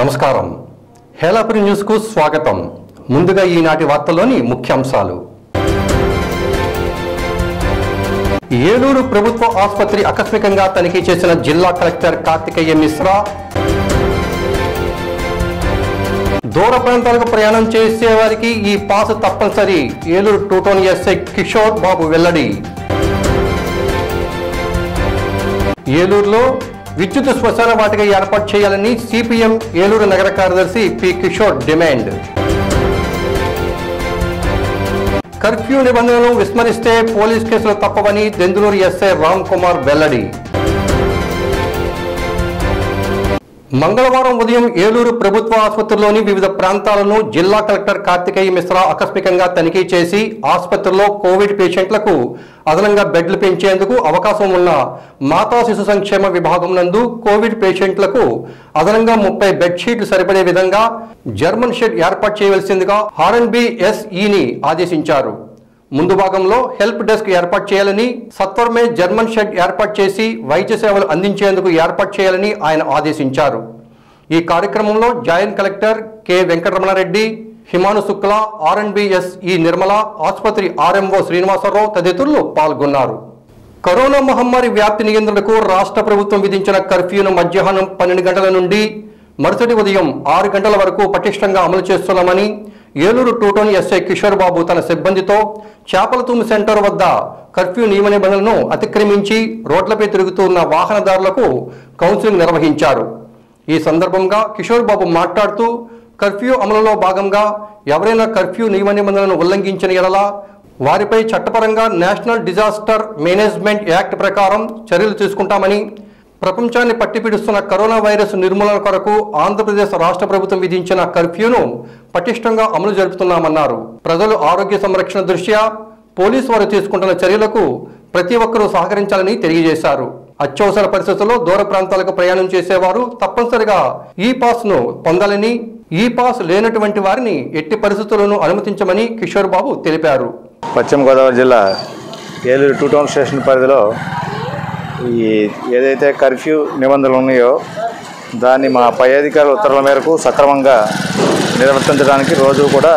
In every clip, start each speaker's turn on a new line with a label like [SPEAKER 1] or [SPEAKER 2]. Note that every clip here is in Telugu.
[SPEAKER 1] నమస్కారం హేలాపురి న్యూస్కు స్వాగతం ముందుగా ఈనాటి వార్తల్లోని ముఖ్యాంశాలు ఏలూరు ప్రభుత్వ ఆసుపత్రి ఆకస్మికంగా తనిఖీ చేసిన జిల్లా కలెక్టర్ కార్తికేయ మిశ్రా దూర ప్రాంతాలకు ప్రయాణం చేసే వారికి ఈ పాస్ తప్పనిసరి ఏలూరు టూటోన్ ఎస్ఐ కిషోర్ బాబు వెల్లడి ఏలూరులో విద్యుత్ శ్మశాన వాటిక ఏర్పాటు చేయాలని సిపిఎం ఏలూరు నగర కార్యదర్శి పి కిషోర్ డిమాండ్ కర్ఫ్యూ నిబంధనలను విస్మరిస్తే పోలీస్ కేసులు తప్పవని దెందులూరు ఎస్ఐ రామ్ కుమార్ వెల్లడి మంగళవారం ఉదయం ఏలూరు ప్రభుత్వ ఆసుపత్రిలోని వివిధ ప్రాంతాలను జిల్లా కలెక్టర్ కార్తికేయ మిశ్రా ఆకస్మికంగా తనిఖీ చేసి ఆసుపత్రిలో కోవిడ్ పేషెంట్లకు అదనంగా బెడ్లు పెంచేందుకు అవకాశం ఉన్న మాతా శిశు సంక్షేమ విభాగం నందు కోవిడ్ పేషెంట్లకు అదనంగా ముప్పై బెడ్షీట్లు సరిపడే విధంగా జర్మన్ షెడ్ ఏర్పాటు చేయవలసిందిగా ఆర్ఎన్బిఎస్ఈని ఆదేశించారు ముందు భాగంలో హెల్ప్ డెస్క్ ఏర్పాటు చేయాలని సత్వరమే జర్మన్ షెడ్ ఏర్పాటు చేసి వైద్య సేవలు అందించేందుకు ఏర్పాటు చేయాలని ఆయన ఆదేశించారు ఈ కార్యక్రమంలో joint collector K Venkataramanareddy Himanu Shukla RNBS ఈ నిర్మల ఆసుపత్రి ఆర్ఎంఓ శ్రీనివాసరావు తదితరులు పాల్గొన్నారు కరోనా మహమ్మారి వ్యాప్తి నియంత్రణకు రాష్ట్ర ప్రభుత్వం విధించిన కర్ఫ్యూను మధ్యాహ్నం పన్నెండు గంటల నుండి మరుసటి ఉదయం ఆరు గంటల వరకు పటిష్టంగా అమలు చేస్తున్నామని ఏలూరు టూటోన్ ఎస్ఐ కిషోర్ బాబు తన సిబ్బందితో చేపలతూము సెంటర్ వద్ద కర్ఫ్యూ నియమ నిబంధనలను అతిక్రమించి రోడ్లపై తిరుగుతున్న వాహనదారులకు కౌన్సిలింగ్ నిర్వహించారు ఈ సందర్భంగా కిషోర్ బాబు మాట్లాడుతూ కర్ఫ్యూ అమలులో భాగంగా ఎవరైనా కర్ఫ్యూ నియమ నిబంధనలను ఉల్లంఘించిన ఎడల వారిపై చట్టపరంగా నేషనల్ డిజాస్టర్ మేనేజ్మెంట్ యాక్ట్ ప్రకారం చర్యలు తీసుకుంటామని ప్రపంచాన్ని పట్టిపిడుస్తున్న కరోనా వైరస్ నిర్మూలన కొరకు ఆంధ్రప్రదేశ్ రాష్ట్ర ప్రభుత్వం విధించిన కర్ఫ్యూను పటిష్టంగా అమలు జరుపుతున్నామన్నారు ప్రజలు ఆరోగ్య సంరక్షణ దృష్ట్యా పోలీసు వారు తీసుకుంటున్న చర్యలకు ప్రతి ఒక్కరూ సహకరించాలని తెలియజేశారు అత్యవసర పరిస్థితుల్లో దూర ప్రాంతాలకు ప్రయాణం చేసేవారు తప్పనిసరిగా ఈ పాస్ ను పొందాలని ఈ పాస్ లేనటువంటి వారిని ఎట్టి పరిస్థితుల్లోనూ అనుమతించమని కిషోర్ బాబు తెలిపారు
[SPEAKER 2] పశ్చిమ గోదావరి జిల్లా ఏలూరు టూ టౌన్ స్టేషన్ పరిధిలో ఈ ఏదైతే కర్ఫ్యూ నిబంధనలు ఉన్నాయో దాన్ని మా పై అధికారుల ఉత్తర్వుల మేరకు సక్రమంగా నిర్వర్తించడానికి రోజు కూడా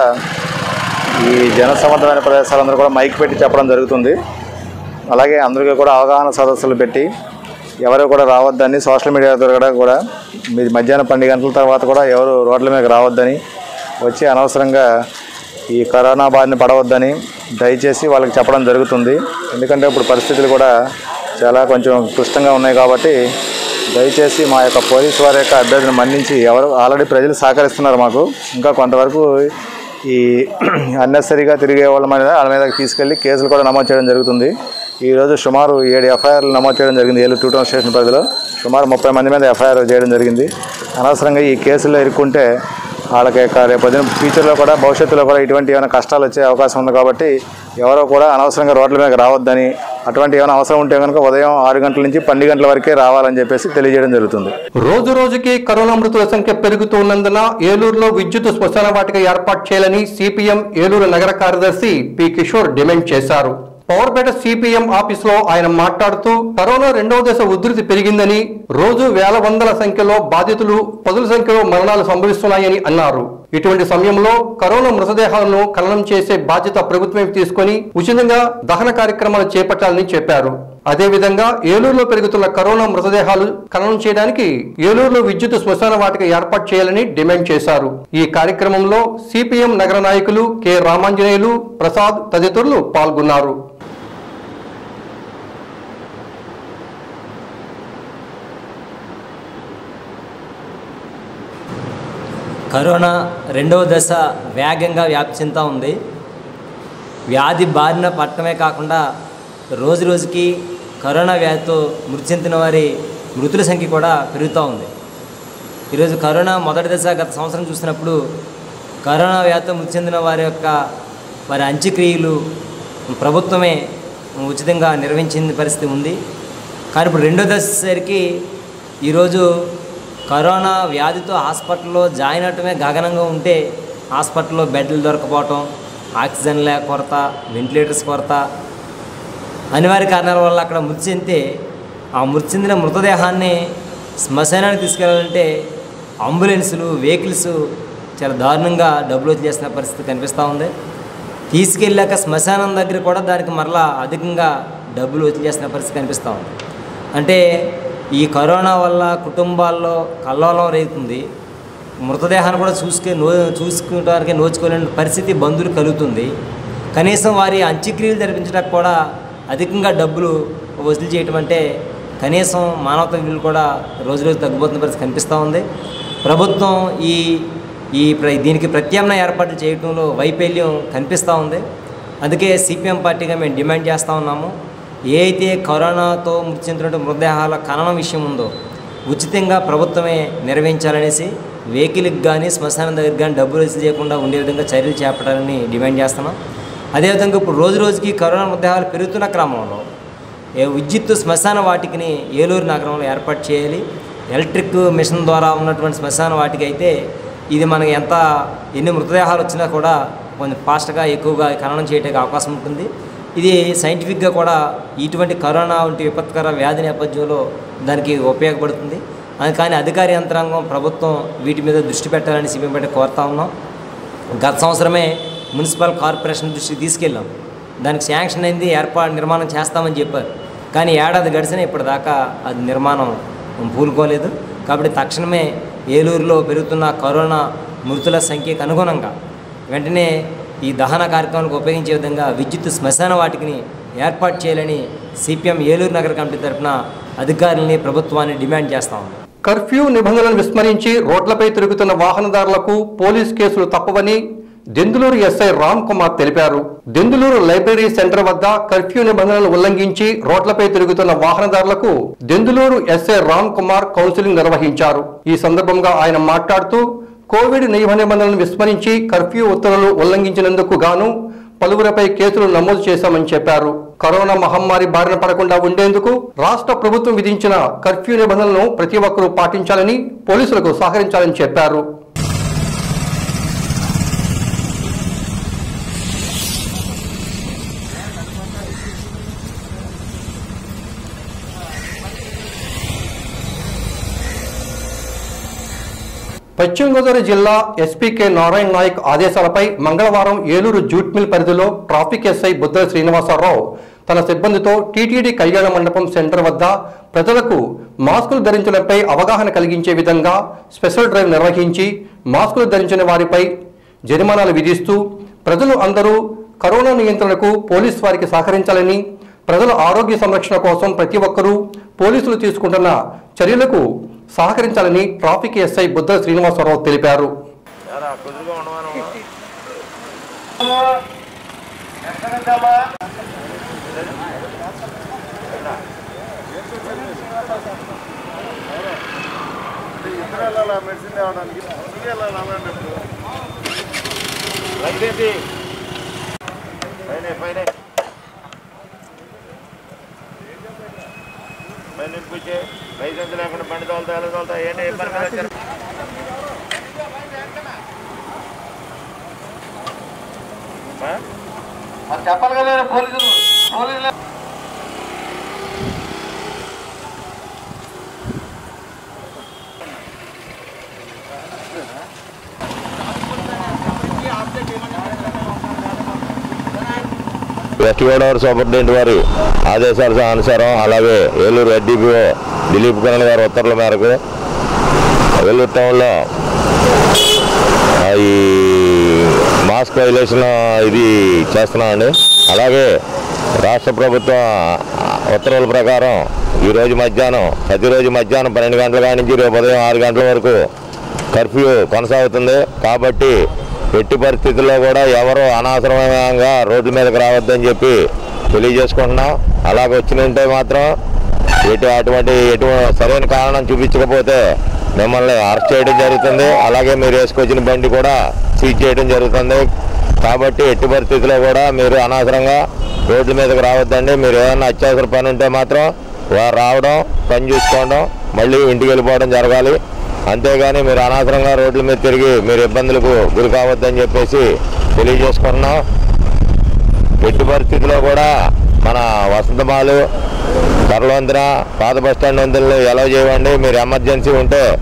[SPEAKER 2] ఈ జనసమ్మతమైన ప్రదేశాలందరూ కూడా మైక్ పెట్టి చెప్పడం జరుగుతుంది అలాగే అందరికీ కూడా అవగాహన సదస్సులు పెట్టి ఎవరు కూడా రావద్దని సోషల్ మీడియా ద్వారా కూడా మీరు మధ్యాహ్నం పన్నెండు గంటల తర్వాత కూడా ఎవరు రోడ్ల మీద రావద్దని వచ్చి అనవసరంగా ఈ కరోనా బారిన పడవద్దని దయచేసి వాళ్ళకి చెప్పడం జరుగుతుంది ఎందుకంటే ఇప్పుడు పరిస్థితులు కూడా చాలా కొంచెం క్లిష్టంగా ఉన్నాయి కాబట్టి దయచేసి మా యొక్క పోలీసు వారి యొక్క అభ్యర్థిని మన్నించి ఎవరు ఆల్రెడీ ప్రజలు సహకరిస్తున్నారు మాకు ఇంకా కొంతవరకు ఈ అన్నెసరీగా తిరిగే వాళ్ళ మీద వాళ్ళ మీద తీసుకెళ్లి కేసులు కూడా నమోదు చేయడం జరుగుతుంది ఈరోజు సుమారు ఏడు ఎఫ్ఐఆర్లు నమోదు చేయడం జరిగింది ఏలూరు టూ టౌన్ స్టేషన్ పరిధిలో సుమారు ముప్పై మంది మీద ఎఫ్ఐఆర్ చేయడం జరిగింది అనవసరంగా ఈ కేసుల్లో ఇరుక్కుంటే వాళ్ళకి యొక్క రేపు పొద్దున ఫ్యూచర్లో కూడా భవిష్యత్తులో కూడా ఇటువంటి ఏమైనా కష్టాలు వచ్చే అవకాశం ఉంది కాబట్టి ఎవరో కూడా అనవసరంగా రోడ్ల మీద రావద్దని అటువంటి ఏమైనా అవసరం ఉంటే కనుక ఉదయం ఆరు గంటల నుంచి పన్నెండు గంటల వరకే రావాలని చెప్పేసి తెలియజేయడం జరుగుతుంది
[SPEAKER 1] రోజు రోజుకి కరోనా మృతుల సంఖ్య పెరుగుతున్నందున ఏలూరులో విద్యుత్ శ్మశాన వాటిక ఏర్పాటు చేయాలని సిపిఎం ఏలూరు నగర కార్యదర్శి పి కిషోర్ డిమాండ్ చేశారు పవర్పేట సిపిఎం ఆఫీస్ లో ఆయన మాట్లాడుతూ కరోనా రెండవ దశ ఉధృతి పెరిగిందని రోజు వేల వందల సంఖ్యలో బాధితులు పదుల సంఖ్యలో మరణాలు సంభవిస్తున్నాయని అన్నారు ఇటువంటి సమయంలో కరోనా మృతదేహాలను ఖననం చేసే బాధ్యత ప్రభుత్వం తీసుకొని ఉచితంగా దహన కార్యక్రమాలు చేపట్టాలని చెప్పారు అదేవిధంగా ఏలూరులో పెరుగుతున్న కరోనా మృతదేహాలు ఖననం చేయడానికి ఏలూరులో విద్యుత్ శ్మశాన వాటిక ఏర్పాటు చేయాలని డిమాండ్ చేశారు ఈ కార్యక్రమంలో సిపిఎం నగర నాయకులు కె రామాంజనేయులు ప్రసాద్ తదితరులు పాల్గొన్నారు
[SPEAKER 3] కరోనా రెండవ దశ వేగంగా వ్యాప్తి చెందుతూ ఉంది వ్యాధి బారిన పట్టడమే కాకుండా రోజు రోజుకి కరోనా వ్యాధితో మృతి చెందిన వారి మృతుల సంఖ్య కూడా పెరుగుతూ ఉంది ఈరోజు కరోనా మొదటి దశ గత సంవత్సరం చూసినప్పుడు కరోనా వ్యాధితో మృతి చెందిన వారి యొక్క వారి అంత్యక్రియలు ప్రభుత్వమే ఉచితంగా నిర్వహించిన పరిస్థితి ఉంది కానీ ఇప్పుడు రెండో దశసరికి ఈరోజు కరోనా వ్యాధితో హాస్పిటల్లో జాయిన్ అవటమే గగనంగా ఉంటే హాస్పిటల్లో బెడ్లు దొరకపోవటం ఆక్సిజన్ లేక కొరత వెంటిలేటర్స్ కొరత అనివార్య కారణాల వల్ల అక్కడ మృతి చెందితే ఆ మృతి చెందిన మృతదేహాన్ని శ్మశానానికి తీసుకెళ్ళాలంటే అంబులెన్సులు వెహికల్స్ చాలా దారుణంగా డబ్బులు వచ్చేసిన పరిస్థితి కనిపిస్తూ ఉంది తీసుకెళ్ళాక శ్మశానం దగ్గర కూడా దానికి మరలా అధికంగా డబ్బులు వచ్చేసిన పరిస్థితి కనిపిస్తూ ఉంది అంటే ఈ కరోనా వల్ల కుటుంబాల్లో కల్లోలం రేగుతుంది మృతదేహాన్ని కూడా చూసుకే నో చూసుకోవడానికి నోచుకోలేని పరిస్థితి బంధువులు కలుగుతుంది కనీసం వారి అంత్యక్రియలు జరిపించడానికి కూడా అధికంగా డబ్బులు వసూలు చేయటం అంటే కనీసం మానవత విలువలు కూడా రోజు రోజు తగ్గిపోతున్న పరిస్థితి కనిపిస్తూ ఉంది ప్రభుత్వం ఈ ఈ ప్ర- దీనికి ప్రత్యామ్నాయ ఏర్పాట్లు చేయడంలో వైఫల్యం కనిపిస్తూ ఉంది అందుకే సిపిఎం పార్టీగా మేము డిమాండ్ చేస్తూ ఉన్నాము ఏ అయితే కరోనాతో మృతి చెందినటువంటి మృతదేహాల ఖననం విషయం ఉందో ఉచితంగా ప్రభుత్వమే నిర్వహించాలనేసి వెహికల్కి కానీ శ్మశానం దగ్గర కానీ డబ్బులు వసూలు చేయకుండా ఉండే విధంగా చర్యలు చేపట్టాలని డిమాండ్ చేస్తున్నాం అదేవిధంగా ఇప్పుడు రోజు రోజుకి కరోనా మృతదేహాలు పెరుగుతున్న క్రమంలో ఏ విద్యుత్ శ్మశాన వాటికని ఏలూరు నగరంలో ఏర్పాటు చేయాలి ఎలక్ట్రిక్ మిషన్ ద్వారా ఉన్నటువంటి శ్మశాన వాటికి అయితే ఇది మనకి ఎంత ఎన్ని మృతదేహాలు వచ్చినా కూడా కొంచెం ఫాస్ట్గా ఎక్కువగా ఖననం చేయడానికి అవకాశం ఉంటుంది ఇది సైంటిఫిక్గా కూడా ఇటువంటి కరోనా వంటి విపత్కర వ్యాధి నేపథ్యంలో దానికి ఉపయోగపడుతుంది అది కానీ అధికార యంత్రాంగం ప్రభుత్వం వీటి మీద దృష్టి పెట్టాలని సిపిఎం పెట్టి కోరుతా ఉన్నాం గత సంవత్సరమే మున్సిపల్ కార్పొరేషన్ దృష్టికి తీసుకెళ్ళాం దానికి శాంక్షన్ అయింది ఏర్పాటు నిర్మాణం చేస్తామని చెప్పారు కానీ ఏడాది గడిచిన ఇప్పటిదాకా అది నిర్మాణం పూనుకోలేదు కాబట్టి తక్షణమే ఏలూరులో పెరుగుతున్న కరోనా మృతుల సంఖ్యకు అనుగుణంగా వెంటనే ఈ దహన కార్యక్రమానికి ఉపయోగించే విధంగా విద్యుత్ శ్మశాన వాటికిని ఏర్పాటు చేయాలని సిపిఎం ఏలూరు నగర కమిటీ తరఫున అధికారులని ప్రభుత్వాన్ని డిమాండ్ చేస్తా ఉంది
[SPEAKER 1] కర్ఫ్యూ నిబంధనలను విస్మరించి రోడ్లపై తిరుగుతున్న వాహనదారులకు పోలీస్ కేసులు తప్పవని దెందులూరు ఎస్ఐ రామ్ కుమార్ తెలిపారు దెందులూరు లైబ్రరీ సెంటర్ వద్ద కర్ఫ్యూ నిబంధనలు ఉల్లంఘించి రోడ్లపై తిరుగుతున్న వాహనదారులకు దెందులూరు ఎస్ఐ రామ్ కుమార్ కౌన్సిలింగ్ నిర్వహించారు ఈ సందర్భంగా ఆయన మాట్లాడుతూ కోవిడ్ నియమ నిబంధనలను విస్మరించి కర్ఫ్యూ ఉత్తర్వులు ఉల్లంఘించినందుకు గాను పలువురిపై కేసులు నమోదు చేశామని చెప్పారు కరోనా మహమ్మారి బారిన పడకుండా ఉండేందుకు రాష్ట్ర ప్రభుత్వం విధించిన కర్ఫ్యూ నిబంధనలను ప్రతి ఒక్కరూ పాటించాలని పోలీసులకు సహకరించాలని చెప్పారు పశ్చిమ గోదావరి జిల్లా ఎస్పీకే నారాయణ నాయక్ ఆదేశాలపై మంగళవారం ఏలూరు జూట్ మిల్ పరిధిలో ట్రాఫిక్ ఎస్ఐ బుద్ధ శ్రీనివాసరావు తన సిబ్బందితో టీటీడీ కళ్యాణ మండపం సెంటర్ వద్ద ప్రజలకు మాస్కులు ధరించడంపై అవగాహన కలిగించే విధంగా స్పెషల్ డ్రైవ్ నిర్వహించి మాస్కులు ధరించిన వారిపై జరిమానాలు విధిస్తూ ప్రజలు అందరూ కరోనా నియంత్రణకు పోలీస్ వారికి సహకరించాలని ప్రజల ఆరోగ్య సంరక్షణ కోసం ప్రతి ఒక్కరూ పోలీసులు తీసుకుంటున్న చర్యలకు సహకరించాలని ట్రాఫిక్ ఎస్ఐ బుద్ధ శ్రీనివాసరావు తెలిపారు
[SPEAKER 4] లైసెన్స్ లేకుండా బండి తోలుతా ఎలా తోలుతా ఏంటి ఏ పని మీద వచ్చారు ఆ?
[SPEAKER 5] మరి చెప్పాలి కదా పోలీసులు పోలీసులు
[SPEAKER 4] వెస్ట్ గోదావరి సూపరింటెండెంట్ వారి ఆదేశాల అనుసారం అలాగే ఏలూరు ఎడ్డిపిఓ దిలీప్ కిరణ్ గారి ఉత్తర్వుల మేరకు ఏలూరు టౌన్లో ఆ, ఈ మాస్క్ వైలేషన్ ఇది చేస్తున్నామండి అలాగే రాష్ట్ర ప్రభుత్వం ఉత్తర్వుల ప్రకారం ఈరోజు మధ్యాహ్నం ప్రతిరోజు మధ్యాహ్నం పన్నెండు గంటల కాడి నుంచి రేపు ఉదయం ఆరు గంటల వరకు కర్ఫ్యూ కొనసాగుతుంది కాబట్టి ఎట్టి పరిస్థితుల్లో కూడా ఎవరు అనవసరంగా రోడ్ల మీదకి రావద్దని చెప్పి తెలియజేసుకుంటున్నాం అలాగ వచ్చినంటే మాత్రం ఎటు అటువంటి ఎటు సరైన కారణం చూపించకపోతే మిమ్మల్ని అరెస్ట్ చేయడం జరుగుతుంది అలాగే మీరు వేసుకొచ్చిన బండి కూడా సీజ్ చేయడం జరుగుతుంది కాబట్టి ఎట్టి పరిస్థితుల్లో కూడా మీరు అనవసరంగా రోడ్ల మీదకి రావద్దండి మీరు ఏదైనా అత్యవసర పని ఉంటే మాత్రం వారు రావడం పని చూసుకోవడం మళ్ళీ ఇంటికి వెళ్ళిపోవడం జరగాలి అంతేగాని మీరు అనవసరంగా రోడ్ల మీద తిరిగి మీరు ఇబ్బందులకు గురి కావద్దని చెప్పేసి తెలియజేసుకుంటున్నాం ఎట్టి పరిస్థితిలో కూడా మన వసంతమాలు ధరలవంతన పాత బస్ స్టాండ్ వంతులను ఎలా చేయండి మీరు ఎమర్జెన్సీ ఉంటే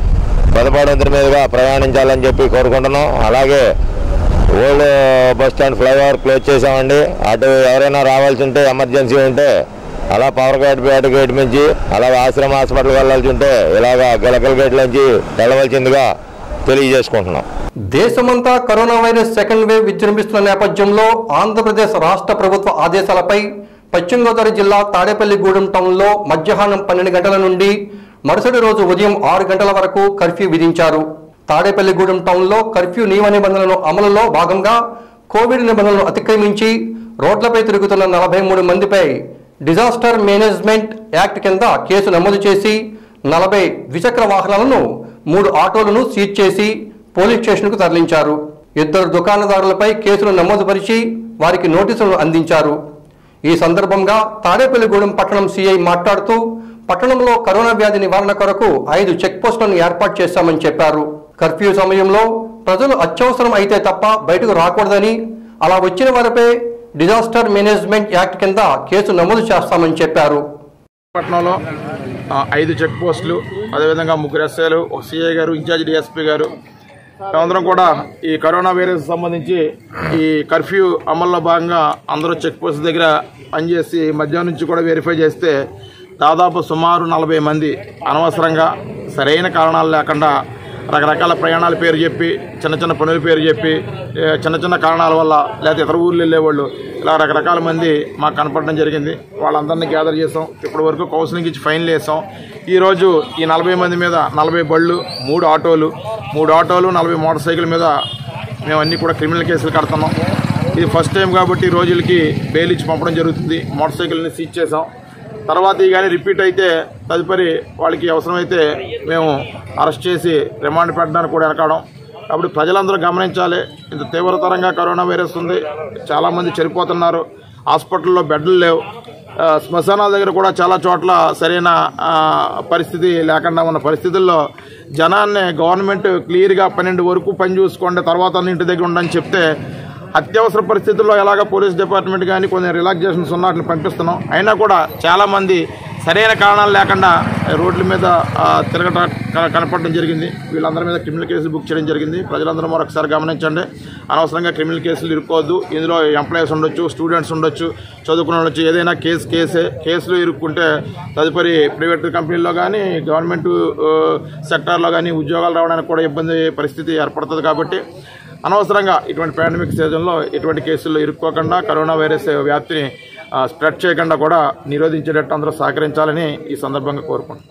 [SPEAKER 4] పెదపాడు వంతెన మీదుగా ప్రయాణించాలని చెప్పి కోరుకుంటున్నాం అలాగే old bus stand flyover close చేసామండి అటు ఎవరైనా రావాల్సి ఉంటే ఎమర్జెన్సీ ఉంటే అలా పవర్ గేట్ పేట గేట్ నుంచి అలాగే ఆశ్రమ హాస్పిటల్కి వెళ్ళాల్సి ఉంటే ఇలాగా గిలకల గేట్ నుంచి వెళ్ళవలసిందిగా తెలియజేసుకుంటున్నాం
[SPEAKER 1] దేశమంతా కరోనా వైరస్ సెకండ్ వేవ్ విజృంభిస్తున్న నేపథ్యంలో ఆంధ్రప్రదేశ్ రాష్ట్ర ప్రభుత్వ ఆదేశాలపై పశ్చిమ గోదావరి జిల్లా తాడేపల్లిగూడెం టౌన్లో మధ్యాహ్నం పన్నెండు గంటల నుండి మరుసటి రోజు ఉదయం ఆరు గంటల వరకు కర్ఫ్యూ విధించారు తాడేపల్లిగూడెం టౌన్లో కర్ఫ్యూ నియమ నిబంధనలను అమలులో భాగంగా కోవిడ్ నిబంధనలను అతిక్రమించి రోడ్లపై తిరుగుతున్న నలభై మూడు మందిపై డిజాస్టర్ మేనేజ్మెంట్ యాక్ట్ కింద కేసు నమోదు చేసి నలభై ద్విచక్ర వాహనాలను మూడు ఆటోలను సీజ్ చేసి పోలీస్ స్టేషన్కు తరలించారు ఇద్దరు దుకాణదారులపై కేసులు నమోదుపరిచి వారికి నోటీసులను అందించారు ఈ సందర్భంగా తాడేపల్లిగూడెం పట్టణం సీఐ మాట్లాడుతూ పట్టణంలో కరోనా వ్యాధి నివారణ కొరకు ఐదు చెక్ పోస్టులను ఏర్పాటు చేశామని చెప్పారు కర్ఫ్యూ సమయంలో ప్రజలు అత్యవసరం అయితే తప్ప బయటకు రాకూడదని అలా వచ్చిన వారిపై డిజాస్టర్ మేనేజ్మెంట్ యాక్ట్ కింద కేసు నమోదు చేస్తామని చెప్పారు
[SPEAKER 6] పట్టణంలో ఆ, ఐదు చెక్ పోస్టులు అదేవిధంగా ముగ్గురు ఎస్ఐలు ఒక సిఐ గారు ఇన్ఛార్జ్ డిఎస్పీ గారు మేమందరం కూడా ఈ కరోనా వైరస్ సంబంధించి ఈ కర్ఫ్యూ అమల్లో భాగంగా అందరూ చెక్ పోస్ట్ దగ్గర పనిచేసి మధ్యాహ్నం నుంచి కూడా వెరిఫై చేస్తే దాదాపు సుమారు నలభై మంది అనవసరంగా సరైన కారణాలు లేకుండా రకరకాల ప్రయాణాల పేరు చెప్పి చిన్న చిన్న పనుల పేరు చెప్పి ఏ, చిన్న చిన్న కారణాల వల్ల లేకపోతే ఇతర ఊర్లు వెళ్ళేవాళ్ళు ఇలా రకరకాల మంది మాకు కనపడడం జరిగింది వాళ్ళందరినీ గ్యాదర్ చేసాం ఇప్పటి వరకు కౌన్సిలింగ్ ఇచ్చి ఫైన్లు వేసాం ఈరోజు ఈ నలభై మంది మీద నలభై బళ్ళు మూడు ఆటోలు మూడు ఆటోలు నలభై మోటార్ సైకిల్ మీద మేము అన్నీ కూడా క్రిమినల్ కేసులు కడుతున్నాం ఇది ఫస్ట్ టైం కాబట్టి ఈ రోజులకి బెయిల్ ఇచ్చి పంపడం జరుగుతుంది మోటార్ సైకిల్ని సీజ్ చేసాం తర్వాత ఈ కానీ రిపీట్ అయితే తదుపరి వాళ్ళకి అవసరమైతే మేము అరెస్ట్ చేసి రిమాండ్ పెట్టడానికి కూడా వెనకాడం కాబట్టి ప్రజలందరూ గమనించాలి ఇంత తీవ్రతరంగా కరోనా వైరస్ ఉంది చాలామంది చనిపోతున్నారు హాస్పిటల్లో బెడ్లు లేవు ఆ, శ్మశానాల దగ్గర కూడా చాలా చోట్ల సరైన ఆ, పరిస్థితి లేకుండా ఉన్న పరిస్థితుల్లో జనాన్ని గవర్నమెంట్ క్లియర్గా పన్నెండు వరకు పని చూసుకోండి తర్వాత అన్ని ఇంటి దగ్గర ఉండని చెప్తే అత్యవసర పరిస్థితుల్లో ఎలాగ పోలీస్ డిపార్ట్మెంట్ కానీ కొన్ని రిలాక్సేషన్స్ ఉన్న వాటిని పంపిస్తున్నాం అయినా కూడా చాలామంది సరైన కారణాలు లేకుండా రోడ్ల మీద ఆ, తిరగట క- కనపడడం జరిగింది వీళ్ళందరి మీద క్రిమినల్ కేసులు బుక్ చేయడం జరిగింది ప్రజలందరూ మరొకసారి గమనించండి అనవసరంగా క్రిమినల్ కేసులు ఇరుక్కోవద్దు ఇందులో ఎంప్లాయీస్ ఉండొచ్చు స్టూడెంట్స్ ఉండొచ్చు చదువుకున్న ఉండొచ్చు ఏదైనా కేసు కేసే కేసులు ఇరుక్కుంటే తదుపరి ప్రైవేట్ కంపెనీల్లో కానీ గవర్నమెంట్ ఆ, సెక్టార్లో కానీ ఉద్యోగాలు రావడానికి కూడా ఇబ్బంది పరిస్థితి ఏర్పడుతుంది కాబట్టి అనవసరంగా ఇటువంటి పాండమిక్ సీజన్లో ఇటువంటి కేసుల్లో ఇరుక్కోకుండా కరోనా వైరస్ వ్యాప్తిని ఆ, స్ప్రెడ్ చేయకుండా కూడా నిరోధించేటట్టు అందరూ సహకరించాలని ఈ సందర్భంగా కోరుకుంటున్నాను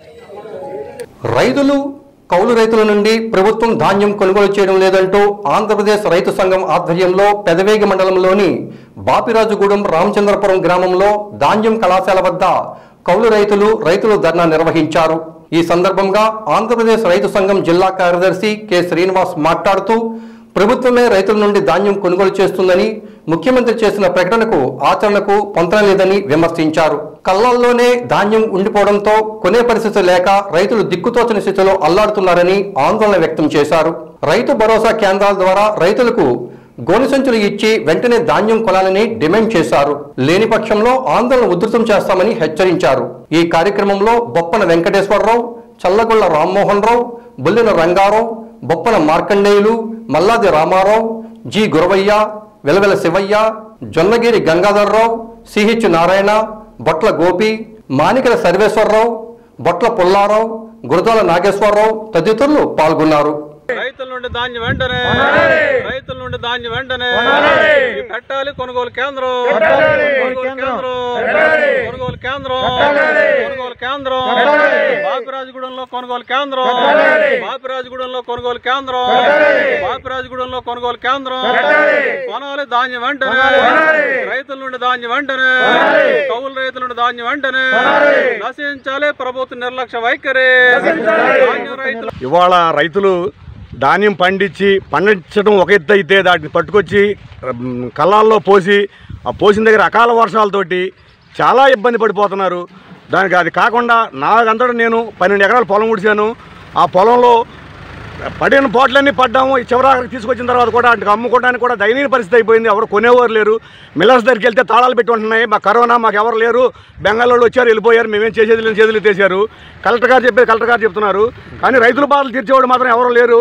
[SPEAKER 1] రైతులు కౌలు రైతుల నుండి ప్రభుత్వం ధాన్యం కొనుగోలు చేయడం లేదంటూ ఆంధ్రప్రదేశ్ రైతు సంఘం ఆధ్వర్యంలో పెదవేగి మండలంలోని బాపిరాజుగూడెం రామచంద్రపురం గ్రామంలో ధాన్యం కళాశాల వద్ద కౌలు రైతులు రైతులు ధర్నా నిర్వహించారు ఈ సందర్భంగా ఆంధ్రప్రదేశ్ రైతు సంఘం జిల్లా కార్యదర్శి కె శ్రీనివాస్ మాట్లాడుతూ ప్రభుత్వమే రైతుల నుండి ధాన్యం కొనుగోలు చేస్తుందని ముఖ్యమంత్రి చేసిన ప్రకటనకు ఆచరణకు పొంతన లేదని విమర్శించారు కళ్ళల్లోనే ధాన్యం ఉండిపోవడంతో కొనే పరిస్థితి లేక రైతులు దిక్కుతోచని స్థితిలో అల్లాడుతున్నారని ఆందోళన వ్యక్తం చేశారు రైతు భరోసా కేంద్రాల ద్వారా రైతులకు గోనె సంచులు ఇచ్చి వెంటనే ధాన్యం కొనాలని డిమాండ్ చేశారు లేని పక్షంలో ఆందోళన ఉధృతం చేస్తామని హెచ్చరించారు ఈ కార్యక్రమంలో బొప్పన వెంకటేశ్వరరావు చల్లగొళ్ల రామ్మోహన్ రావు బుల్లిన రంగారావు బొప్పన మార్కండేయులు మల్లాది రామారావు జి గురవయ్య వెలవెల శివయ్య జొన్నగిరి గంగాధర్రావు సిహెచ్ నారాయణ బొట్ల గోపి మానికల సర్వేశ్వరరావు బొట్ల పుల్లారావు గురదాల నాగేశ్వరరావు తదితరులు పాల్గొన్నారు
[SPEAKER 7] రైతుల నుండి ధాన్యం వెంటనే రైతుల నుండి ధాన్యం వెంటనే ఈ పెట్టాలి కొనుగోలు కేంద్రం కొనుగోలు కేంద్రం కొనుగోలు కేంద్రం కొనుగోలు కేంద్రం బాపిరాజగూడెంలో కొనుగోలు కేంద్రం బాపిరాజగూడెంలో కొనుగోలు కేంద్రం బాపిరాజగూడెంలో కొనుగోలు కేంద్రం కొనాలి ధాన్యం వెంటనే రైతుల నుండి ధాన్యం వెంటనే కౌలు రైతుల నుండి ధాన్యం వెంటనే నశించాలి ప్రభుత్వ నిర్లక్ష్య వైఖరి ధాన్యం రైతులు
[SPEAKER 8] ఇవాళ రైతులు ధాన్యం పండించి పండించడం ఒక ఎత్తు అయితే దాటిని పట్టుకొచ్చి ఉమ్, కళ్ళాల్లో పోసి ఆ పోసిన దగ్గర అకాల వర్షాలతోటి చాలా ఇబ్బంది పడిపోతున్నారు దానికి అది కాకుండా నాకంతటా నేను పన్నెండు ఎకరాల పొలం ఉడిచాను ఆ పొలంలో పడిన పోట్లన్నీ పడ్డాము ఈ చివరాఖరికి తీసుకొచ్చిన తర్వాత కూడా అంటే అమ్ముకోవడానికి కూడా దయనీయ పరిస్థితి అయిపోయింది ఎవరు కొనేవారు లేరు మిల్లర్స్ దగ్గరికి వెళ్తే తాళాలు పెట్టి ఉంటున్నాయి మా కరోనా మాకు ఎవరు లేరు బెంగాల్లో వచ్చారు వెళ్ళిపోయారు మేమేం చేసేది లేని చేతులు ఎత్తేసారు కలెక్టర్ గారు చెప్పేది కలెక్టర్ గారు చెప్తున్నారు కానీ రైతుల బాధలు తీర్చేవాడు మాత్రం ఎవరు లేరు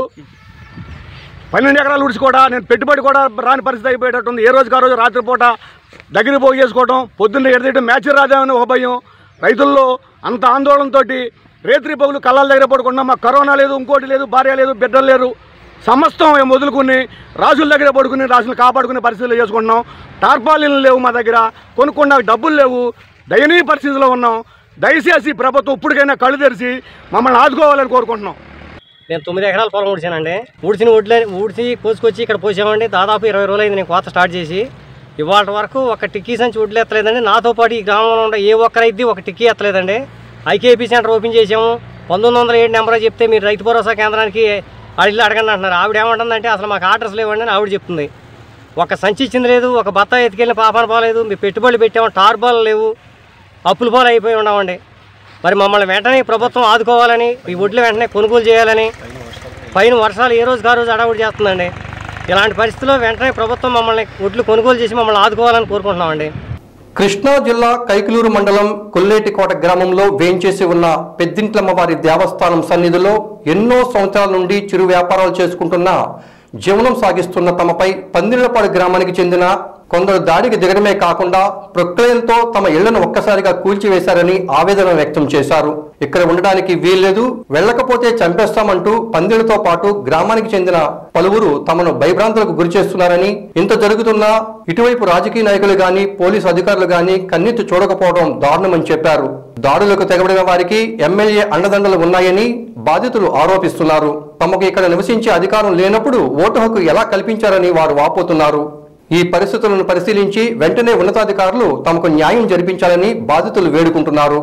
[SPEAKER 8] పన్నెండు ఎకరాలు ఉడిచి కూడా నేను పెట్టుబడి కూడా రాని పరిస్థితి అయిపోయేటట్టుంది ఏ రోజుకి ఆ రోజు రాత్రిపూట దగ్గర పోగు చేసుకోవడం పొద్దున్న ఎడతీయడం మ్యాచ్ రాదేమని ఒక భయం రైతుల్లో అంత ఆందోళనతో రేత్రి పగులు కళ్ళల దగ్గర పడుకున్నాం మాకు కరోనా లేదు ఇంకోటి లేదు భార్య లేదు బిడ్డలు లేరు సమస్తం మేము వదులుకుని రాజుల దగ్గర పడుకుని రాజులు కాపాడుకునే పరిస్థితులు చేసుకుంటున్నాం టార్పాలిన్లు లేవు మా దగ్గర కొనుక్కున్న డబ్బులు లేవు దయనీయ పరిస్థితిలో ఉన్నాం దయచేసి ప్రభుత్వం ఇప్పటికైనా కళ్ళు తెరిచి మమ్మల్ని ఆదుకోవాలని కోరుకుంటున్నాం
[SPEAKER 9] నేను తొమ్మిది ఎకరాల పొలం ఊడ్చానండి ఊడ్చిన వడ్లే ఊడ్చి కోసుకొచ్చి ఇక్కడ పోసామండి దాదాపు ఇరవై రోజులు అయింది నేను కోత స్టార్ట్ చేసి ఇవాళ వరకు ఒక టిక్కీ సంచి వడ్లు ఎత్తలేదండి నాతో పాటు ఈ గ్రామంలో ఉండే ఏ ఒక్కరైద్ది ఒక టిక్కీ ఎత్తలేదండి ఐకేపీ సెంటర్ ఓపెన్ చేసాము పంతొమ్మిది వందల ఏడు నెంబర్ చెప్తే మీరు రైతు భరోసా కేంద్రానికి అడిగి అడగండి అంటున్నారు ఆవిడ ఏమంటుందంటే అసలు మాకు ఆర్డర్స్ లేవండి అని ఆవిడ చెప్తుంది ఒక సంచి ఇచ్చింది లేదు ఒక బత్త ఎత్తుకెళ్ళిన పాపాన పోలేదు మీ పెట్టుబడులు పెట్టాము టార్బాల్ లేవు అప్పుల పాలు అయిపోయి ఉన్నామండి మరి మమ్మల్ని వెంటనే ఈ ప్రభుత్వం ఆదుకోవాలని ఈ వడ్లు వెంటనే కొనుగోలు చేయాలని పైన వర్షాలు ఏ రోజుకి ఆ రోజు అడవుడు చేస్తుందండి ఇలాంటి పరిస్థితుల్లో వెంటనే ప్రభుత్వం మమ్మల్ని వడ్లు కొనుగోలు చేసి మమ్మల్ని ఆదుకోవాలని కోరుకుంటున్నామండి
[SPEAKER 1] కృష్ణా జిల్లా కైకలూరు మండలం కొల్లేటికోట గ్రామంలో వేంచేసి ఉన్న పెద్దింట్లమ్మవారి దేవస్థానం సన్నిధిలో ఎన్నో సంవత్సరాల నుండి చిరు వ్యాపారాలు చేసుకుంటున్న జీవనం సాగిస్తున్న తమపై పందిళ్లపాడు గ్రామానికి చెందిన కొందరు దాడికి దిగడమే కాకుండా ప్రక్రియలతో తమ ఇళ్లను ఒక్కసారిగా కూల్చివేశారని ఆవేదన వ్యక్తం చేశారు ఇక్కడ ఉండడానికి వీల్లేదు వెళ్ళకపోతే చంపేస్తామంటూ పందిళ్లతో పాటు గ్రామానికి చెందిన పలువురు తమను భయభ్రాంతులకు గురి చేస్తున్నారని ఇంత జరుగుతున్నా ఇటువైపు రాజకీయ నాయకులు గాని పోలీసు అధికారులు గాని కన్నెత్తి చూడకపోవడం దారుణమని చెప్పారు దాడులకు తెగబడిన వారికి ఎమ్మెల్యే అండదండలు ఉన్నాయని బాధితులు ఆరోపిస్తున్నారు తమకు ఇక్కడ నివసించే అధికారం లేనప్పుడు ఓటు హక్కు ఎలా కల్పించారని వారు వాపోతున్నారు ఈ పరిస్థితులను పరిశీలించి వెంటనే ఉన్నతాధికారులు తమకు న్యాయం జరిపించాలని బాధితులు వేడుకుంటున్నారు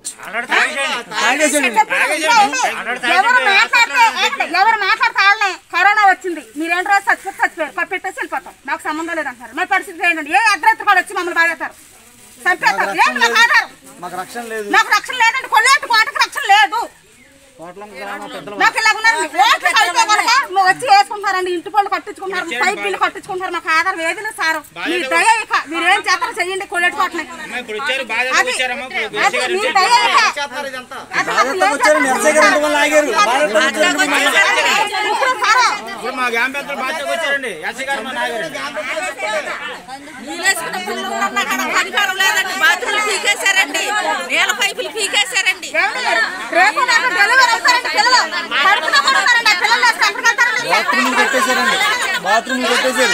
[SPEAKER 10] ఎవరు మాట్లాడితే ఎవరు మాట్లాడితే వాళ్ళనే కరోనా వచ్చింది మీరేంటి రోజు చచ్చిపోతే చచ్చిపోయారు పప్పెట్టేసి వెళ్ళిపోతాం నాకు సంబంధం లేదంటారు మా పరిస్థితి ఏంటండి ఏ అర్ధరాత్రి కూడా వచ్చి మమ్మల్ని బాగేస్తారు చంపేస్తారు ఏంటి మాకు ఆధారం
[SPEAKER 11] మాకు రక్షణ లేదు
[SPEAKER 10] నాకు రక్షణ లేదండి కొల్లేటి కోటకు రక్షణ లేదు నాకు ఇలా ఉన్నది ఓట్లు కలిపే కనుక నువ్వు వచ్చి వేసుకుంటారండి ఇంటి పళ్ళు కట్టించుకుంటారు పైప్ బిల్లు కట్టించుకుంటారు మాకు ఆధారం ఏది లేదు సార్ మీ దయ ఇక మీరు ఏం చేస్తారో చెయ్యండి కొల్లేటి కోటని అది అది మీ దయ ఇక అది మాకు ఏం
[SPEAKER 11] వచ్చారు నర్సయ్య గారు ఇంటి వల్ల ఆగారు
[SPEAKER 10] ఇప్పుడు సారా
[SPEAKER 11] ఇప్పుడు మా గ్రామ పెద్దలు బాధ్యతకు వచ్చారండి ఎస్సీ గారు మన ఆగారు
[SPEAKER 10] నీళ్ళేసుకున్న పిల్లలు ఉన్నా కూడా అధికారం లేదండి బాత్రూమ్లు పీకేశారండి నీళ్ళ పైపులు పీకేశారండి రేపు నాకు డెలివరీ అవుతారండి పిల్లలు కడుపులో కూడా ఉన్నారండి ఆ పిల్లలు వేసుకు ఎక్కడికి వెళ్తారండి
[SPEAKER 11] బాత్రూమ్ కొట్టేశారండి బాత్రూమ్ కొట్టేశారు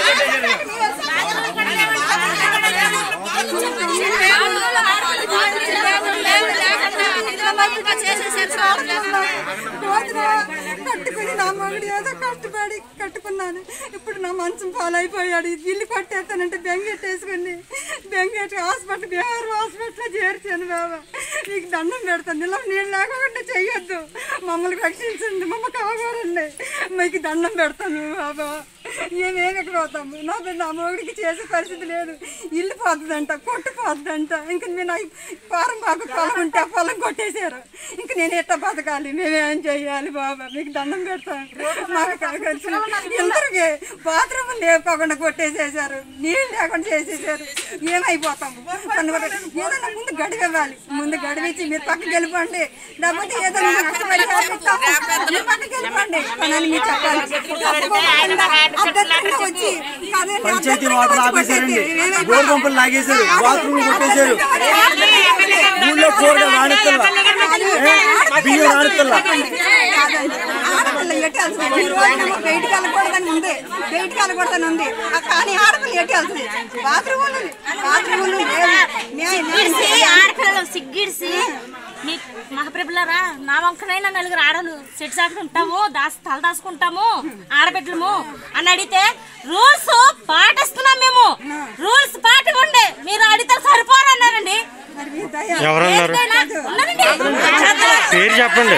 [SPEAKER 12] కట్టుకుని నా మగుడు ఏదో కట్టుబడి కట్టుకున్నాను ఇప్పుడు నా మంచం పాలైపోయాడు ఇల్లు కొట్టేస్తానంటే బెంగెట్టేసుకుని బెంగెట్టి హాస్పిటల్ బీహార్ హాస్పిటల్లో చేర్చాను బాబా నీకు దండం పెడతాను ఇలా నేను లేకుండా చెయ్యొద్దు మమ్మల్ని రక్షించండి మమ్మ కావాలండి మీకు దండం పెడతాను బాబా మేమేమి ఎక్కడ పోతాము నా బిడ్డ నా మొగుడికి చేసే పరిస్థితి లేదు ఇల్లు పోతుందంట కొట్టు పోతుందంట ఇంక నేను నా పారం మాకు పొలం ఉంటే ఆ పొలం కొట్టేశారు ఇంక నేను ఎట్లా బతకాలి మేమేం చెయ్యాలి బాబా మీకు దండం పెడతాను మాకు కాకొచ్చిన ఇందరికి బాత్రూమ్ లేకపోకుండా కొట్టేసేసారు నీళ్ళు లేకుండా చేసేసారు ఏమైపోతాము కొన్ని కూడా ఏదైనా ముందు గడివి ఇవ్వాలి ముందు గడివిచ్చి మీరు పక్కకి వెళ్ళిపోండి లేకపోతే ఏదైనా నష్టపరిహారం ఇస్తాము. మీరు పక్కకి వెళ్ళిపోండి అని మీరు చెప్పాలి అడ్డంగా వచ్చి అదే
[SPEAKER 11] పంచాయతీ వాటర్ ఆపేశారండి గోరు పంపులు లాగేశారు బాత్రూమ్ కొట్టేశారు ఊళ్ళో కూరగా రాణిత్తల్లా బియ్యం రాణిత్తల్లా
[SPEAKER 12] ఆడపిల్ల ఎట్టాల్సింది ఈ రోజు బయటికి వెళ్ళకూడదని ఉంది బయటికి వెళ్ళకూడదని ఉంది ఆ కానీ ఆడపిల్ల ఎట్టాల్సింది బాత్రూమ్ ఉంది బాత్రూమ్ ఉంది
[SPEAKER 13] సిగ్గిడిసి ఆడపిల్లలు సిగ్గిడిసి మీ మహాప్రభులరా నా వంకనైనా నలుగురు ఆడలు సెట్ సాటుకుంటాము దాస్ తల దాచుకుంటాము ఆడబిడ్డలము అని అడిగితే రూల్స్ పాటిస్తున్నాం మేము రూల్స్ పాటివ్వండి మీరు అడిగితే సరిపోరన్నారండి
[SPEAKER 11] ఎవరన్నారు?
[SPEAKER 13] ఏదైనా ఉన్నారండి.
[SPEAKER 11] పేరు చెప్పండి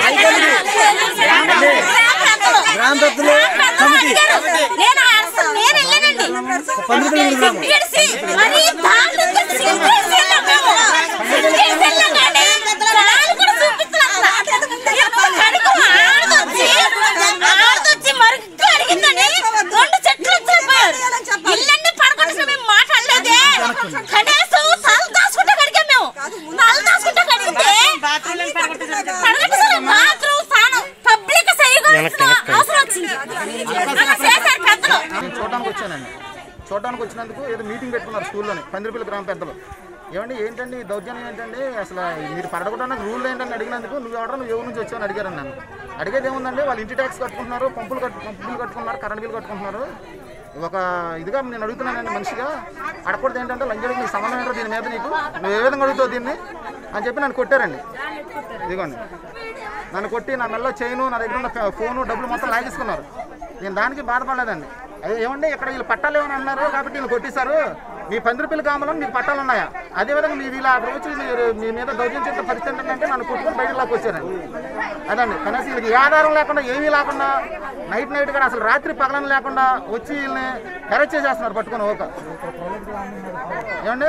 [SPEAKER 11] గ్రామ పెద్దలు కమిటీ
[SPEAKER 13] నేను అసలు నేను వెళ్ళానండి
[SPEAKER 11] పండుగలు గ్రామం
[SPEAKER 13] సిగ్గిడిసి మరీ దారుణంగా సిగ్గిడిసి వెళ్ళాం మేము. సిగ్గిడిసి వెళ్ళాం కానీ కాలు కూడా చూపించలేదు అసలు. ఎప్పుడు కడుపు ఆడదొచ్చి
[SPEAKER 14] చూడడానికి వచ్చానండి చూడడానికి వచ్చినందుకు ఏదో మీటింగ్ పెట్టుకున్నారు స్కూల్లోని పందిరిపల్లి గ్రామ పెద్దలు ఏమండి ఏంటండి ఈ దౌర్జన్యం ఏంటండి అసలు మీరు పడగొట్టడానికి రూల్ ఏంటని అడిగినందుకు నువ్వు ఎవడో నువ్వు ఎవరి నుంచి వచ్చావని అడిగారు నన్ను అడిగేది ఏముందండి వాళ్ళు ఇంటి ట్యాక్స్ కట్టుకుంటున్నారు పంపులు కట్టు పంపు బిల్లు కట్టుకున్నారు కరెంట్ బిల్ కట్టుకుంటున్నారు ఒక ఇదిగా నేను అడుగుతున్నానండి మనిషిగా అడగకూడదు ఏంటంటే లంజడికి నీకు సంబంధం ఏంటో దీని మీద నీకు నువ్వు ఏ విధంగా అడుగుతావు దీన్ని అని చెప్పి నన్ను కొట్టారండి ఇదిగోండి నన్ను కొట్టి నా మెల్ల చైను నా దగ్గర ఉన్న ఫ- ఫోను డబ్బులు మొత్తం లాగేసుకున్నారు నేను దానికి బాధపడలేదండి అదే ఏమండి ఇక్కడ వీళ్ళు పట్టాలు ఏమని అన్నారు కాబట్టి వీళ్ళు కొట్టేశారు మీ పందిరిపల్లి గ్రామంలో మీకు పట్టాలు ఉన్నాయా అదేవిధంగా మీరు ఇలా రోజు మీరు మీ మీద దౌర్జన్యం చేసే పరిస్థితి ఏంటంటే నన్ను కొట్టుకొని బయటకు లాక్కొచ్చారండి అదండి కనీసం వీళ్ళకి ఏ ఆధారం లేకుండా ఏమీ లేకుండా నైట్ నైట్ కూడా అసలు రాత్రి పగలని లేకుండా వచ్చి వీళ్ళని అరెస్ట్ చేసేస్తున్నారు పట్టుకొని ఓక ఏమండి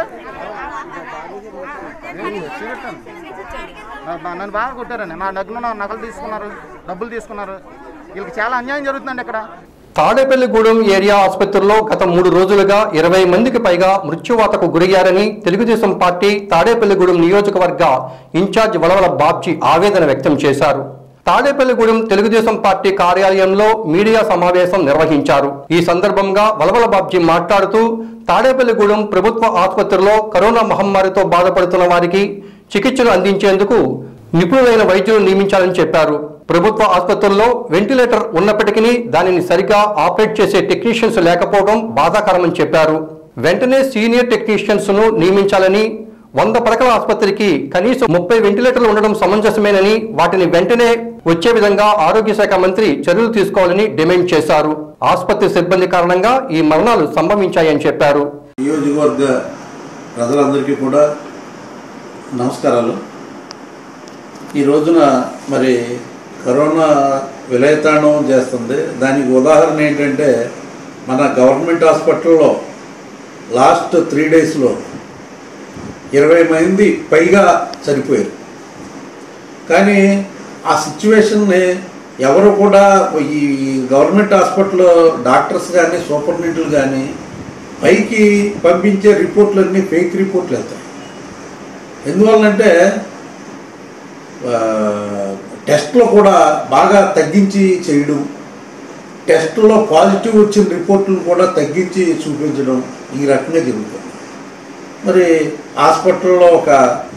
[SPEAKER 14] ఏమి చూపెట్టాను. నా- నా- నన్ను బాగా కొట్టారండి నా నగ్న నగలు తీసుకున్నారు డబ్బులు తీసుకున్నారు వీళ్ళకి చాలా అన్యాయం జరుగుతుందండి ఇక్కడ
[SPEAKER 1] తాడేపల్లిగూడెం ఏరియా ఆసుపత్రిలో గత మూడు రోజులుగా ఇరవై మందికి పైగా మృత్యువాతకు గురయ్యారని తెలుగుదేశం పార్టీ తాడేపల్లిగూడెం నియోజకవర్గ ఇన్ఛార్జ్ వలవల బాబ్జీ ఆవేదన వ్యక్తం చేశారు తాడేపల్లిగూడెం తెలుగుదేశం పార్టీ కార్యాలయంలో మీడియా సమావేశం నిర్వహించారు ఈ సందర్భంగా వలవల బాబ్జీ మాట్లాడుతూ తాడేపల్లిగూడెం ప్రభుత్వ ఆసుపత్రిలో కరోనా మహమ్మారితో బాధపడుతున్న వారికి చికిత్సలు అందించేందుకు నిపుణులైన వైద్యులు నియమించాలని చెప్పారు ప్రభుత్వ ఆసుపత్రుల్లో వెంటిలేటర్ ఉన్నప్పటికీ దానిని సరిగా ఆపరేట్ చేసే టెక్నీషియన్స్ లేకపోవడం బాధాకరమని చెప్పారు వెంటనే సీనియర్ టెక్నీషియన్స్ ను నియమించాలని వంద పడకల ఆసుపత్రికి కనీసం ముప్పై వెంటిలేటర్లు ఉండడం సమంజసమేనని వాటిని వెంటనే వచ్చే విధంగా ఆరోగ్య శాఖ మంత్రి చర్యలు తీసుకోవాలని డిమాండ్ చేశారు ఆసుపత్రి సిబ్బంది కారణంగా ఈ మరణాలు సంభవించాయని చెప్పారు
[SPEAKER 15] నియోజకవర్గ ప్రజలందరికీ కూడా నమస్కారాలు ఈ రోజున మరి కరోనా విలయతాండవం చేస్తుంది దానికి ఉదాహరణ ఏంటంటే మన గవర్నమెంట్ హాస్పిటల్లో లాస్ట్ త్రీ డేస్లో ఇరవై మంది పైగా చనిపోయారు కానీ ఆ సిచ్యువేషన్ని ఎవరు కూడా ఈ గవర్నమెంట్ హాస్పిటల్లో డాక్టర్స్ కానీ సూపరింటెండెంట్లు కానీ పైకి పంపించే రిపోర్ట్లన్నీ ఫేక్ రిపోర్ట్లు వెళ్తాయి ఎందువల్లంటే ఆ, టెస్ట్లో కూడా బాగా తగ్గించి చేయడం టెస్ట్లో పాజిటివ్ వచ్చిన రిపోర్టులు కూడా తగ్గించి చూపించడం ఈ రకంగా జరుగుతుంది మరి హాస్పిటల్లో ఒక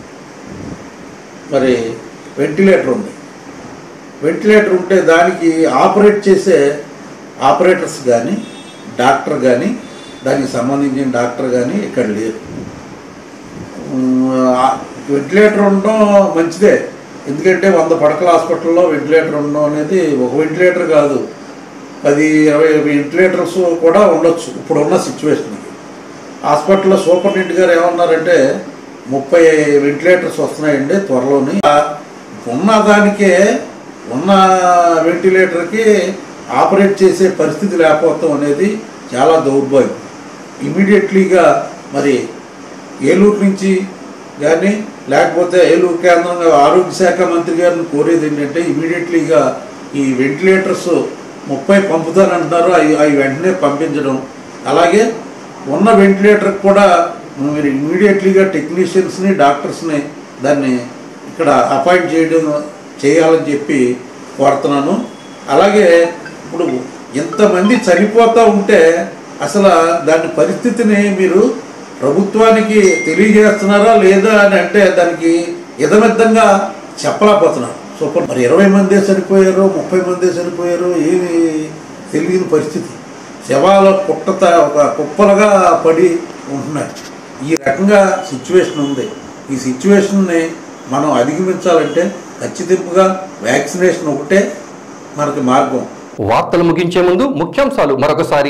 [SPEAKER 15] మరి వెంటిలేటర్ ఉంది వెంటిలేటర్ ఉంటే దానికి ఆపరేట్ చేసే ఆపరేటర్స్ కానీ డాక్టర్ కానీ దానికి సంబంధించిన డాక్టర్ కానీ ఇక్కడ లేరు ఉమ్, ఆ వెంటిలేటర్ ఉండడం మంచిదే ఎందుకంటే వంద పడకల హాస్పిటల్లో వెంటిలేటర్ ఉండడం అనేది ఒక వెంటిలేటర్ కాదు పది ఇరవై వెంటిలేటర్స్ కూడా ఉండొచ్చు ఇప్పుడున్న సిచ్యువేషన్కి హాస్పిటల్లో సూపరింటెండెంట్ గారు ఏమన్నారంటే ముప్పై వెంటిలేటర్స్ వస్తున్నాయండి త్వరలోని ఆ ఉన్న దానికే ఉన్న వెంటిలేటర్కి ఆపరేట్ చేసే పరిస్థితి లేకపోవటం అనేది చాలా దౌర్భాగ్యం ఇమీడియట్లీగా మరి ఏలూరు నుంచి కానీ లేకపోతే ఏలూరు కేంద్రంగా ఆరోగ్య శాఖ మంత్రి గారిని కోరేది ఏంటంటే ఇమీడియట్లీగా ఈ వెంటిలేటర్స్ ముప్పై పంపుతారంటున్నారు అవి అవి వెంటనే పంపించడం అలాగే ఉన్న వెంటిలేటర్ కూడా మీరు ఇమీడియట్లీగా టెక్నీషియన్స్ని డాక్టర్స్ని దాన్ని ఇక్కడ అపాయింట్ చేయడం చేయాలని చెప్పి కోరుతున్నాను అలాగే ఇప్పుడు ఇంతమంది చనిపోతూ ఉంటే అసలు దాని పరిస్థితిని మీరు ప్రభుత్వానికి తెలియజేస్తున్నారా లేదా అని అంటే దానికి ఇదమిద్దంగా చెప్పలేకపోతున్నారు సూపర్ మరి ఇరవై మందే చనిపోయారు ముప్పై మందే చనిపోయారు ఏమి తెలియని పరిస్థితి శవాల కుట్టత ఒక కుప్పలుగా పడి ఉంటున్నాయి ఈ రకంగా సిచ్యువేషన్ ఉంది ఈ సిచ్యువేషన్ని మనం అధిగమించాలంటే ఖచ్చితంగా వ్యాక్సినేషన్ ఒకటే మనకి మార్గం
[SPEAKER 1] వార్తలు ముగించే ముందు ముఖ్యాంశాలు మరొకసారి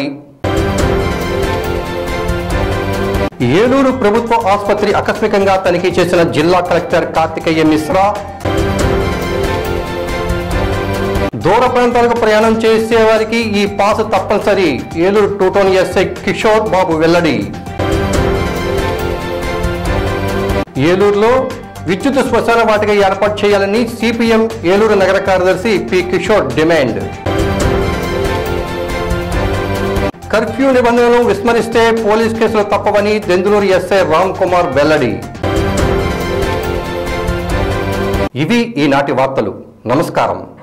[SPEAKER 1] ఏలూరు ప్రభుత్వ ఆసుపత్రి ఆకస్మికంగా తనిఖీ చేసిన జిల్లా కలెక్టర్ కార్తికేయ మిశ్రా దూర ప్రాంతాలకు ప్రయాణం చేసే వారికి ఈ పాస్ తప్పనిసరి ఏలూరు టూటోన్ ఎస్ఐ కిషోర్ బాబు వెల్లడి ఏలూరులో విద్యుత్ శ్మశాన వాటిక ఏర్పాటు చేయాలని సిపిఎం ఏలూరు నగర కార్యదర్శి పి కిషోర్ డిమాండ్ కర్ఫ్యూ నిబంధనలను విస్మరిస్తే పోలీస్ కేసులు తప్పవని దెందులూరు ఎస్ఐ రామ్ కుమార్ వెల్లడి ఇవి ఈనాటి వార్తలు నమస్కారం